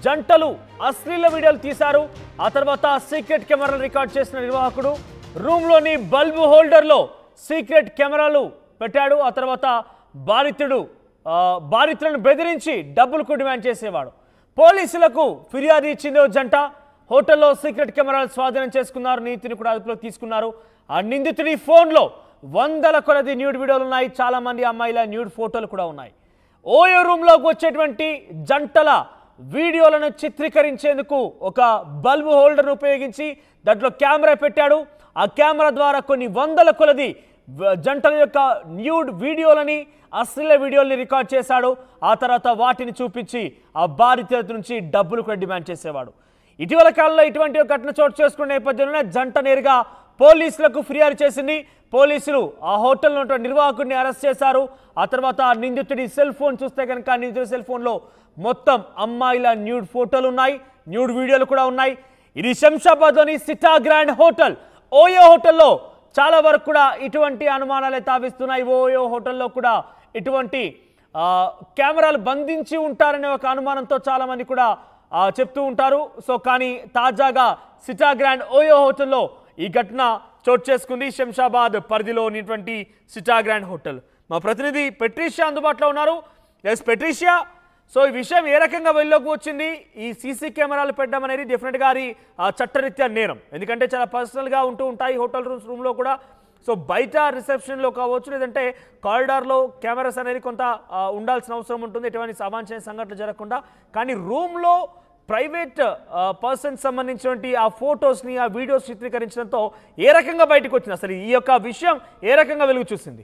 జంటలు అశ్లీల వీడియోలు తీశారు ఆ తర్వాత సీక్రెట్ కెమెరాలు రికార్డ్ చేసిన నిర్వాహకుడు రూమ్లోని బల్బు హోల్డర్లో సీక్రెట్ కెమెరాలు పెట్టాడు ఆ తర్వాత బాధితుడు ఆ, బాధితులను బెదిరించి డబ్బులకు డిమాండ్ చేసేవాడు పోలీసులకు ఫిర్యాదు ఇచ్చింది ఓ జంట హోటల్లో సీక్రెట్ కెమెరాలు స్వాధీనం చేసుకున్నారు నీతిని కూడా అదుపులోకి తీసుకున్నారు ఆ నిందితుడి ఫోన్లో వందల కొలది న్యూడ్ వీడియోలు ఉన్నాయి చాలా మంది అమ్మాయిల న్యూడ్ ఫోటోలు కూడా ఉన్నాయి ఓయో రూమ్లోకి వచ్చేటువంటి జంటల వీడియోలను చిత్రీకరించేందుకు ఒక బల్బు హోల్డర్ను ఉపయోగించి దాంట్లో కెమెరా పెట్టాడు ఆ కెమెరా ద్వారా కొన్ని వందల కొలది వ- జంటల యొక్క న్యూడ్ వీడియోలని అశ్లీల వీడియోల్ని రికార్డ్ చేశాడు ఆ తర్వాత వాటిని చూపించి ఆ బాధితుల నుంచి డబ్బులు కూడా డిమాండ్ చేసేవాడు ఇటీవల కాలంలో ఇటువంటి ఒక ఘటన చోటు చేసుకున్న నేపథ్యంలోనే జంట నేరుగా పోలీసులకు ఫిర్యాదు చేసింది పోలీసులు ఆ హోటల్లో ఉన్నటువంటి నిర్వాహకుడిని అరెస్ట్ చేశారు ఆ తర్వాత ఆ నిందితుడి సెల్ ఫోన్ చూస్తే కనుక ఆ నిందితుడి సెల్ ఫోన్లో మొత్తం అమ్మాయిల న్యూడ్ ఫోటోలు ఉన్నాయి న్యూడ్ వీడియోలు కూడా ఉన్నాయి ఇది శంషాబాద్లోని సిటా గ్రాండ్ హోటల్ ఓయో హోటల్లో చాలా వరకు కూడా ఇటువంటి అనుమానాలే తావిస్తున్నాయి ఓయో హోటల్లో కూడా ఇటువంటి ఆ, కెమెరాలు బంధించి ఉంటారనే ఒక అనుమానంతో చాలా మంది కూడా ఆ, చెప్తూ ఉంటారు సో కానీ తాజాగా సిటా గ్రాండ్ ఓయో హోటల్లో ఈ ఘటన చోటు చేసుకుంది శంషాబాద్ పరిధిలో ఉన్నటువంటి సిటా గ్రాండ్ హోటల్ మా ప్రతినిధి పెట్రీషియా అందుబాటులో ఉన్నారు ఎస్ పెట్రీషియా సో ఈ విషయం ఏ రకంగా వెళ్ళలోకి వచ్చింది ఈ సీసీ కెమెరాలు పెట్టడం అనేది డెఫినెట్గా అది ఆ, చట్టరీత్యా నేరం ఎందుకంటే చాలా పర్సనల్గా ఉంటూ ఉంటాయి హోటల్ రూమ్స్ రూమ్లో కూడా సో బయట రిసెప్షన్లో కావచ్చు లేదంటే కారిడార్లో కెమెరాస్ అనేది కొంత ఆ, ఉండాల్సిన అవసరం ఉంటుంది ఎటువంటి అవాంఛనీయ సంఘటనలు జరగకుండా కానీ రూమ్లో ప్రైవేట్ పర్సన్ సంబంధించినటువంటి ఆ ఫొటోస్ని ఆ వీడియోస్ చిత్రీకరించడంతో ఏ రకంగా బయటకు వచ్చింది అసలు ఈ యొక్క విషయం ఏ రకంగా వెలుగు చూసింది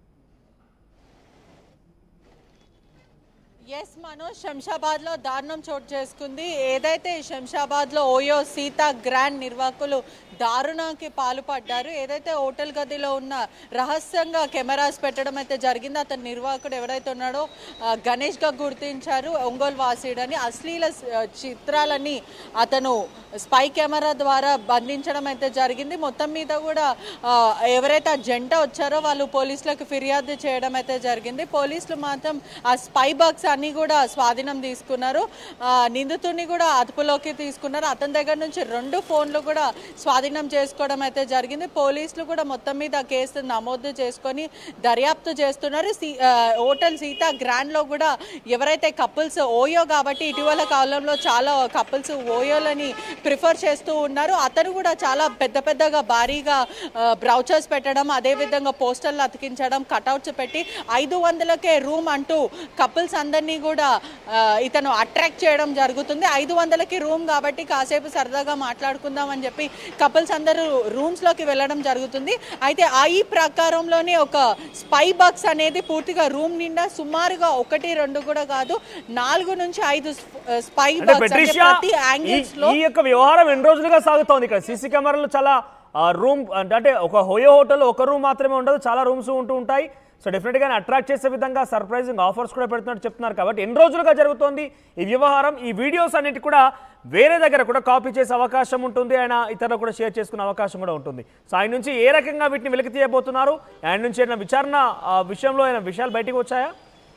ఎస్ మనోజ్ శంషాబాద్ లో దారుణం చోటు చేసుకుంది ఏదైతే శంషాబాద్ లో ఓయో సీతా గ్రాండ్ నిర్వాహకులు దారుణానికి పాల్పడ్డారు ఏదైతే హోటల్ గదిలో ఉన్న రహస్యంగా కెమెరాస్ పెట్టడం అయితే జరిగిందో అతని నిర్వాహకుడు ఎవరైతే ఉన్నాడో ఆ, గణేష్ గా గుర్తించారు ఒంగోలు వాసీడని అశ్లీల ఆ, చిత్రాలని అతను స్పై కెమెరా ద్వారా బంధించడం అయితే జరిగింది మొత్తం మీద కూడా ఆ, ఎవరైతే ఆ జంట వచ్చారో వాళ్ళు పోలీసులకు ఫిర్యాదు చేయడం అయితే జరిగింది పోలీసులు మాత్రం ఆ స్పై బాక్స్ అన్ని కూడా స్వాధీనం తీసుకున్నారు ఆ, నిందితుడిని కూడా అదుపులోకి తీసుకున్నారు అతని దగ్గర నుంచి రెండు ఫోన్లు కూడా స్వాధీనం చేసుకోవడం అయితే జరిగింది పోలీసులు కూడా మొత్తం మీద కేసు నమోదు చేసుకొని దర్యాప్తు చేస్తున్నారు సీ- ఆ, హోటల్ సీతా గ్రాండ్ లో కూడా ఎవరైతే కపుల్స్ ఓయో కాబట్టి ఇటీవల కాలంలో చాలా కపుల్స్ ఓయోలని ప్రిఫర్ చేస్తూ ఉన్నారు అతను కూడా చాలా పెద్ద పెద్దగా భారీగా బ్రౌచర్స్ పెట్టడం అదేవిధంగా పోస్టర్లు అతికించడం కటౌట్స్ పెట్టి ఐదు వందలకే రూమ్ అంటూ కపుల్స్ అందరినీ కూడా ఆ, ఇతను అట్రాక్ట్ చేయడం జరుగుతుంది ఐదు వందలకి రూమ్ కాబట్టి కాసేపు సరదాగా మాట్లాడుకుందాం అని చెప్పి కపుల్స్ అందరూ రూమ్స్ లోకి వెళ్ళడం జరుగుతుంది అయితే ఆ ఈ ప్రకారంలోనే ఒక స్పై బాక్స్ అనేది పూర్తిగా రూమ్ నిండా సుమారుగా ఒకటి రెండు కూడా కాదు నాలుగు నుంచి ఐదు స్పై అంటే బాక్స్ అంటే పెట్రిషియా ప్రతి యాంగిల్స్ ఈ- లో ఈ యొక్క వ్యవహారం ఎన్ని రోజులుగా సాగుతోంది ఇక్కడ సీసీ కెమెరాలు చాలా రూమ్ అంటే ఒక హోయో హోటల్ ఒక రూమ్ మాత్రమే ఉండదు చాలా రూమ్స్ ఉంటూ ఉంటాయి సో డెఫినెట్గా అట్రాక్ట్ చేసే విధంగా సర్ప్రైజింగ్ ఆఫర్స్ కూడా పెడుతున్నట్టు చెప్తున్నారు కాబట్టి ఎన్ని రోజులుగా జరుగుతోంది ఈ వ్యవహారం ఈ వీడియోస్ అన్నిటి కూడా వేరే దగ్గర కూడా కాపీ చేసే అవకాశం ఉంటుంది ఆయన ఇతరులు కూడా షేర్ చేసుకునే అవకాశం కూడా ఉంటుంది సో ఆయన నుంచి ఏ రకంగా వీటిని వెలికి తీయబోతున్నారు ఆయన నుంచి ఏమైనా విచారణ ఆ, విషయంలో ఏమైనా విషయాలు బయటకు వచ్చాయా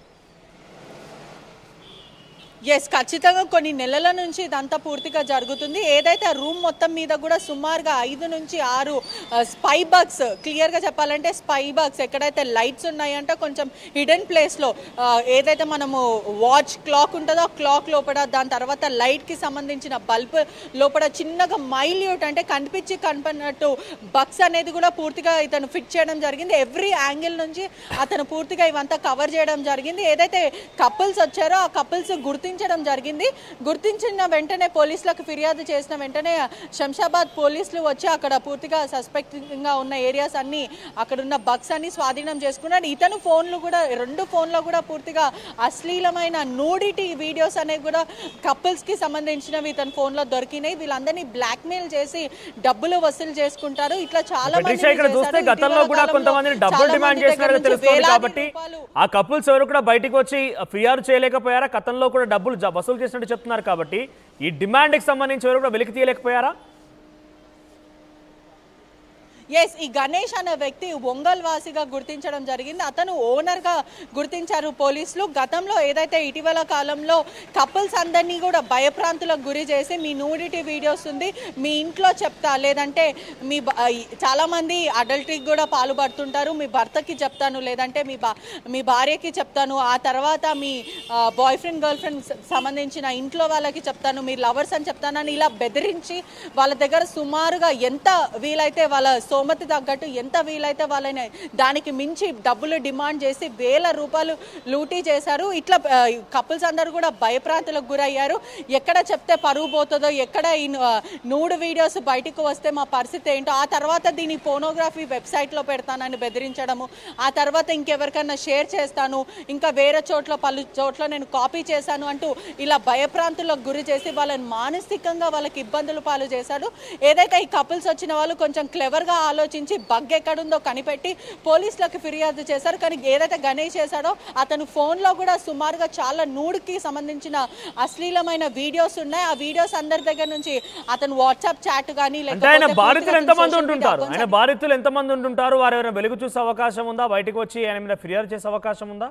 ఎస్ ఖచ్చితంగా కొన్ని నెలల నుంచి ఇదంతా పూర్తిగా జరుగుతుంది ఏదైతే ఆ రూమ్ మొత్తం మీద కూడా సుమారుగా ఐదు నుంచి ఆరు స్పై బాక్స్ క్లియర్గా చెప్పాలంటే స్పై బాక్స్ ఎక్కడైతే లైట్స్ ఉన్నాయంటే కొంచెం హిడెన్ ప్లేస్లో ఏదైతే మనము వాచ్ క్లాక్ ఉంటుందో ఆ క్లాక్ లోపల దాని తర్వాత లైట్కి సంబంధించిన బల్బ్ లోపల చిన్నగా మైల్యూట్ అంటే కనిపించి కనపడినట్టు బక్స్ అనేది కూడా పూర్తిగా ఇతను ఫిట్ చేయడం జరిగింది ఎవ్రీ యాంగిల్ నుంచి అతను పూర్తిగా ఇవంతా కవర్ చేయడం జరిగింది ఏదైతే కపుల్స్ వచ్చారో ఆ కపుల్స్ గుర్తించడం జరిగింది గుర్తించిన వెంటనే పోలీసులకు ఫిర్యాదు చేసిన వెంటనే శంషాబాద్ పోలీసులు వచ్చి అక్కడ పూర్తిగా సస్పెక్టింగ్ గా ఉన్న ఏరియాస్ అన్ని అక్కడ ఉన్న బగ్స్ అన్ని స్వాధీనం చేసుకున్నాడు ఇతను ఫోన్లు కూడా రెండు ఫోన్లో కూడా పూర్తిగా అశ్లీలమైన నూడిటీ వీడియోస్ అనేవి కూడా కపుల్స్ కి సంబంధించినవి ఇతని ఫోన్ లో దొరికినాయి వీళ్ళందరినీ బ్లాక్ మెయిల్ చేసి డబ్బులు వసూలు చేసుకుంటారు ఇట్లా చాలా మంది పెట్రిషా ఇక్కడ చూస్తే చేశారు. గతంలో ఇటీవల కూడా కాలంలో కొంతమందిని డబ్బులు చాలా డిమాండ్ మంది దగ్గర చేసినారని నుంచి తెలుస్తుంది వేలాది కాబట్టి రూపాయలు ఆ కపుల్స్ ఎవరు కూడా బయటికి వచ్చి ఫిర్యాదు చేయలేకపోయారా గతంలో కూడా డబ్బులు జ- వసూలు చేసినట్టు చెప్తున్నారు కాబట్టి ఈ డిమాండ్కి సంబంధించి ఎవరు కూడా వెలికి తీయలేకపోయారా ఎస్ ఈ గణేష్ అనే వ్యక్తి ఒంగోల్ వాసిగా గుర్తించడం జరిగింది అతను ఓనర్గా గుర్తించారు పోలీసులు గతంలో ఏదైతే ఇటీవల కాలంలో కపుల్స్ అందరినీ కూడా భయప్రాంతులకు గురి చేసి మీ నూడిటీ వీడియోస్ ఉంది మీ ఇంట్లో చెప్తా లేదంటే మీ బ- చాలా మంది అడల్టరీకి కూడా పాల్పడుతుంటారు మీ భర్తకి చెప్తాను లేదంటే మీ బా మీ భార్యకి చెప్తాను ఆ తర్వాత మీ బాయ్ ఫ్రెండ్ గర్ల్ ఫ్రెండ్ సంబంధించిన ఇంట్లో వాళ్ళకి చెప్తాను మీరు లవర్స్ అని చెప్తానని ఇలా బెదిరించి వాళ్ళ దగ్గర సుమారుగా ఎంత వీలైతే వాళ్ళ స్తోమతి తగ్గట్టు ఎంత వీలైతే వాళ్ళని దానికి మించి డబ్బులు డిమాండ్ చేసి వేల రూపాయలు లూటీ చేశారు ఇట్లా కపుల్స్ అందరూ కూడా భయప్రాంతులకు గురయ్యారు ఎక్కడ చెప్తే పరువు పోతుందో ఎక్కడ ఈ ను- నూడు వీడియోస్ బయటకు వస్తే మా పరిస్థితి ఏంటో ఆ తర్వాత దీని పోనోగ్రఫీ వెబ్సైట్లో పెడతానని బెదిరించడము ఆ తర్వాత ఇంకెవరికైనా షేర్ చేస్తాను ఇంకా వేరే చోట్ల పలు చోట్ల నేను కాపీ చేశాను అంటూ ఇలా భయప్రాంతులకు గురి చేసి వాళ్ళని మానసికంగా వాళ్ళకి ఇబ్బందులు పాలు చేశాడు ఏదైతే ఈ కపుల్స్ వచ్చిన వాళ్ళు కొంచెం క్లెవర్గా ఆలోచించి బగ్ ఎక్కడుందో కనిపెట్టి పోలీసులకు ఫిర్యాదు చేశారు కానీ ఏదైతే గణేష్ చేశాడో అతను ఫోన్లో కూడా సుమారుగా చాలా నూడుకి సంబంధించిన అశ్లీలమైన వీడియోస్ ఉన్నాయి ఆ వీడియోస్ అందరి దగ్గర నుంచి అతను వాట్సాప్ చాట్ కానీ అంటే ఆయన లేకపోతే బాధితులు పూర్తిగా ఎంతమంది social media ఉంటుంటారు accounts ఆయన బాధితులు ఎంతమంది ఉంటుంటారు వారు ఎవరైనా వెలుగు చూసే అవకాశం ఉందా బయటకు వచ్చి ఆయన మీద ఫిర్యాదు చేసే అవకాశం ఉందా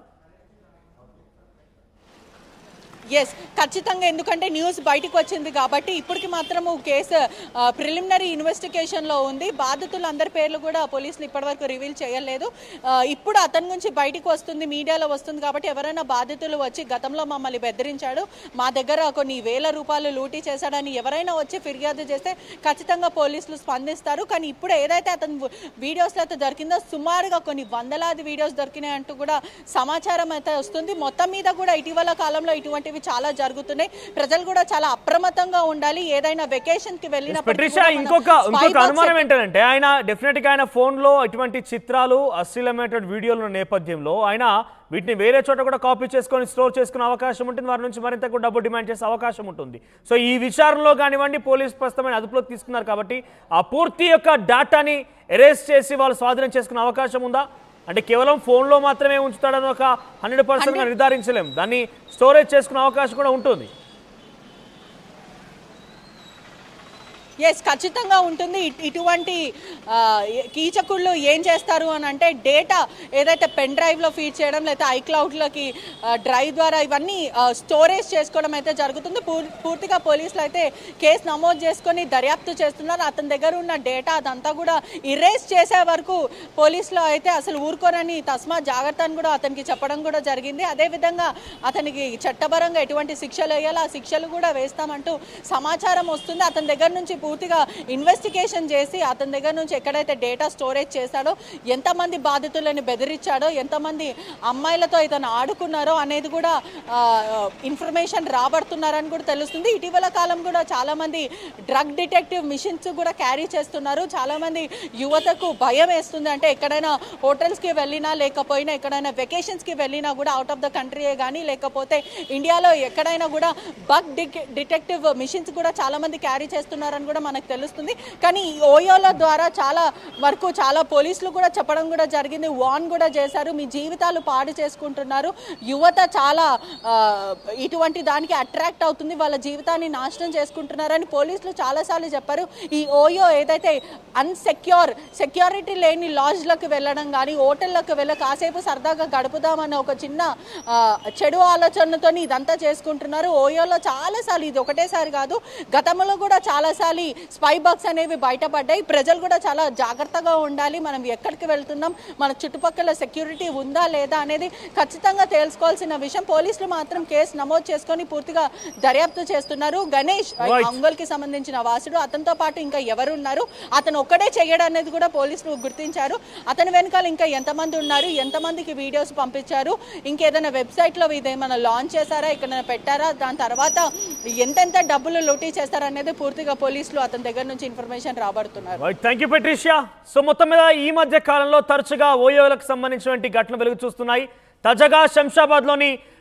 ఎస్ ఖచ్చితంగా ఎందుకంటే న్యూస్ బయటకు వచ్చింది కాబట్టి ఇప్పటికి మాత్రము కేసు ప్రిలిమినరీ ఇన్వెస్టిగేషన్లో ఉంది బాధితులు అందరి పేర్లు కూడా పోలీసులు ఇప్పటివరకు రివీల్ చేయలేదు ఆ, ఇప్పుడు అతని గురించి బయటకు వస్తుంది మీడియాలో వస్తుంది కాబట్టి ఎవరైనా బాధితులు వచ్చి గతంలో మమ్మల్ని బెదిరించాడు మా దగ్గర కొన్ని వేల రూపాయలు లూటీ చేశాడని ఎవరైనా వచ్చి ఫిర్యాదు చేస్తే ఖచ్చితంగా పోలీసులు స్పందిస్తారు కానీ ఇప్పుడు ఏదైతే అతను వీడియోస్లో అయితే దొరికిందో సుమారుగా కొన్ని వందలాది వీడియోస్ దొరికినాయి అంటూ కూడా సమాచారం అయితే వస్తుంది మొత్తం మీద కూడా ఇటీవల కాలంలో ఇటువంటివి చాలా జరుగుతున్నాయి ప్రజలు కూడా చాలా అప్రమత్తంగా ఉండాలి ఏదైనా వెకేషన్ కి వెళ్ళినప్పటికీ పెట్రిషా కూడా మనం ఇంకొక spy ఇంకొక box అనుమానం ఏంటంటే ఆయన డెఫినెట్ గా ఆయన ఫోన్ లో ఇటువంటి చిత్రాలు అశ్లీలమైనటువంటి వీడియోల నేపథ్యంలో ఆయన వీటిని వేరే చోట కూడా కాపీ చేసుకొని స్టోర్ చేసుకునే అవకాశం ఉంటుంది వారి నుంచి మరింత కూడా డబ్బు డిమాండ్ చేసే అవకాశం ఉంటుంది సో ఈ విచారణలో కానివ్వండి పోలీస్ ప్రస్తుతమైన అదుపులోకి తీసుకున్నారు కాబట్టి ఆ పూర్తి యొక్క డేటాని ఎరేస్ చేసి వాళ్ళు స్వాధీనం చేసుకునే అవకాశం ఉందా అంటే కేవలం ఫోన్లో మాత్రమే ఉంచుతాడని ఒక హండ్రెడ్ పర్సెంట్గా నిర్ధారించలేం దాన్ని స్టోరేజ్ చేసుకునే అవకాశం కూడా ఉంటుంది ఎస్ ఖచ్చితంగా ఉంటుంది ఇట్- ఇటువంటి ఆ, కీచకుళ్ళు ఏం చేస్తారు అని అంటే డేటా ఏదైతే పెన్ డ్రైవ్లో ఫీడ్ చేయడం లేదా ఐక్లౌడ్లోకి డ్రైవ్ ద్వారా ఇవన్నీ స్టోరేజ్ చేసుకోవడం అయితే జరుగుతుంది పూర్- పూర్తిగా పోలీసులు అయితే కేసు నమోదు చేసుకొని దర్యాప్తు చేస్తున్నారు అతని దగ్గర ఉన్న డేటా అదంతా కూడా ఇరేజ్ చేసే వరకు పోలీసులు అయితే అసలు ఊరుకోరని తస్మా జాగ్రత్త అని కూడా అతనికి చెప్పడం కూడా జరిగింది అదేవిధంగా అతనికి చట్టపరంగా ఎటువంటి శిక్షలు వేయాలో ఆ శిక్షలు కూడా వేస్తామంటూ సమాచారం వస్తుంది అతని దగ్గర నుంచి పూర్తిగా ఇన్వెస్టిగేషన్ చేసి అతని దగ్గర నుంచి ఎక్కడైతే డేటా స్టోరేజ్ చేశాడో ఎంతమంది బాధితులను బెదిరించాడో ఎంతమంది అమ్మాయిలతో ఇతను ఆడుకున్నారో అనేది కూడా ఇన్ఫర్మేషన్ రాబడుతున్నారని కూడా తెలుస్తుంది ఇటీవల కాలం కూడా చాలామంది డ్రగ్ డిటెక్టివ్ మిషన్స్ కూడా క్యారీ చేస్తున్నారు చాలామంది యువతకు భయం వేస్తుంది అంటే ఎక్కడైనా హోటల్స్కి వెళ్ళినా లేకపోయినా ఎక్కడైనా వెకేషన్స్కి వెళ్ళినా కూడా అవుట్ ఆఫ్ ద కంట్రీయే కానీ లేకపోతే ఇండియాలో ఎక్కడైనా కూడా బగ్ డిటెక్టివ్ మిషన్స్ కూడా చాలా మంది క్యారీ చేస్తున్నారని కూడా మనకు తెలుస్తుంది కానీ ఈ ఓయోల ద్వారా చాలా వరకు చాలా పోలీసులు కూడా చెప్పడం కూడా జరిగింది వాన్ కూడా చేశారు మీ జీవితాలు పాడు చేసుకుంటున్నారు యువత చాలా ఆ, ఇటువంటి దానికి అట్రాక్ట్ అవుతుంది వాళ్ళ జీవితాన్ని నాశనం చేసుకుంటున్నారని పోలీసులు చాలాసార్లు చెప్పారు ఈ ఓయో ఏదైతే అన్సెక్యూర్ సెక్యూరిటీ లేని లాడ్జ్లకు వెళ్ళడం కానీ హోటళ్ళకు వెళ్ళ కాసేపు సరదాగా గడుపుదామన్న ఒక చిన్న ఆ, చెడు ఆలోచనతో ఇదంతా చేసుకుంటున్నారు ఓయోలో చాలాసార్లు ఇది ఒకటేసారి కాదు గతంలో కూడా చాలాసార్లు స్పై బాక్స్ అనేవి బయటపడ్డాయి ప్రజలు కూడా చాలా జాగ్రత్తగా ఉండాలి మనం ఎక్కడికి వెళ్తున్నాం మన చుట్టుపక్కల సెక్యూరిటీ ఉందా లేదా అనేది ఖచ్చితంగా తెలుసుకోవాల్సిన విషయం పోలీసులు మాత్రం కేసు నమోదు చేసుకొని పూర్తిగా దర్యాప్తు చేస్తున్నారు గణేష్ Right. ఒంగోలు కి సంబంధించిన వాసుడు అతనితో పాటు ఇంకా ఎవరు ఉన్నారు అతను ఒక్కడే చెయ్యడం అనేది కూడా పోలీసులు గుర్తించారు అతని వెనకాల ఇంకా ఎంతమంది ఉన్నారు ఎంతమందికి వీడియోస్ పంపించారు ఇంకేదైనా వెబ్సైట్ లో ఇదేమైనా లాంచ్ చేశారా ఇక్కడ పెట్టారా దాని తర్వాత ఎంతెంత డబ్బులు లూటీ చేస్తారనేది పూర్తిగా పోలీసులు అతని దగ్గర నుంచి ఇన్ఫర్మేషన్ రాబడుతున్నారు right thank you Patricia so మొత్తం మీద ఈ మధ్య కాలంలో తరచుగా ఓయోలకు సంబంధించినటువంటి ఘటనలు వెలుగు చూస్తున్నాయి తాజాగా శంషాబాద్లోని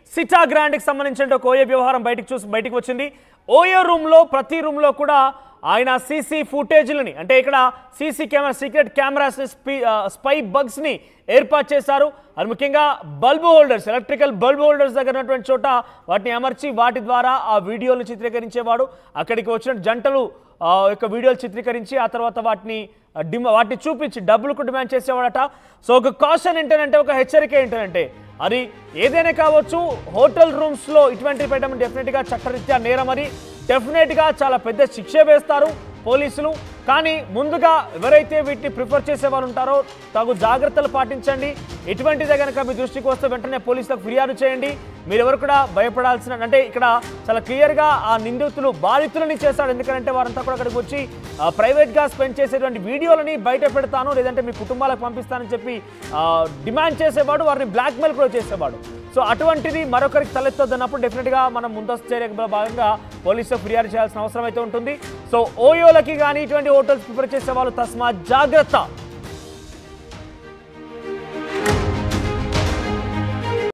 సిటా గ్రాండ్కి సంబంధించిన ఒక ఓయో వ్యవహారం బయటకు చూసి బయటకు వచ్చింది ఓయో రూమ్లో ప్రతి రూమ్లో కూడా ఆయన సీసీ ఫుటేజ్లని అంటే ఇక్కడ CC camera secret cameras spy బగ్స్ని ఏర్పాటు చేశారు అది ముఖ్యంగా bulb holders electrical bulb holders దగ్గర ఉన్నటువంటి చోట వాటిని అమర్చి వాటి ద్వారా ఆ వీడియోలు చిత్రీకరించేవాడు అక్కడికి వచ్చిన జంటలు ఆ యొక్క వీడియోలు చిత్రీకరించి ఆ తర్వాత వాటిని ఆ, డిమ వాటిని చూపించి డబ్బులకు డిమాండ్ చేసేవాడట సో ఒక కాషన్ ఏంటంటే ఒక హెచ్చరిక ఏంటంటే అది ఏదైనా కావచ్చు హోటల్ రూమ్స్లో ఇటువంటివి పెట్టడం డెఫినెట్గా చట్టరీత్యా నేరం అది డెఫినెట్గా చాలా పెద్ద శిక్ష వేస్తారు పోలీసులు కానీ ముందుగా ఎవరైతే వీటిని ప్రిఫర్ చేసే వాళ్ళు ఉంటారో తగు జాగ్రత్తలు పాటించండి ఎటువంటిదే కనుక మీ దృష్టికి వస్తే వెంటనే పోలీసులకు ఫిర్యాదు చేయండి మీరు ఎవరు కూడా భయపడాల్సిన అంటే ఇక్కడ చాలా క్లియర్గా ఆ నిందితులు బాధితులని చేస్తాడు ఎందుకంటే వారంతా కూడా అక్కడికి వచ్చి ఆ, ప్రైవేట్గా స్పెండ్ చేసేటువంటి వీడియోలని బయట పెడతాను లేదంటే మీ కుటుంబాలకు పంపిస్తానని చెప్పి ఆ, డిమాండ్ చేసేవాడు వారిని బ్లాక్మెయిల్ కూడా చేసేవాడు సో అటువంటిది మరొకరికి తలెత్తొద్దన్నప్పుడు డెఫినెట్గా మనం ముందస్తు చర్యలో భాగంగా పోలీసులకు ఫిర్యాదు చేయాల్సిన అవసరం అయితే ఉంటుంది సో ఓయోలకి కానీ ఇటువంటి హోటల్స్ ప్రిఫర్ చేసే వాళ్ళు తస్మాత్ జాగ్రత్త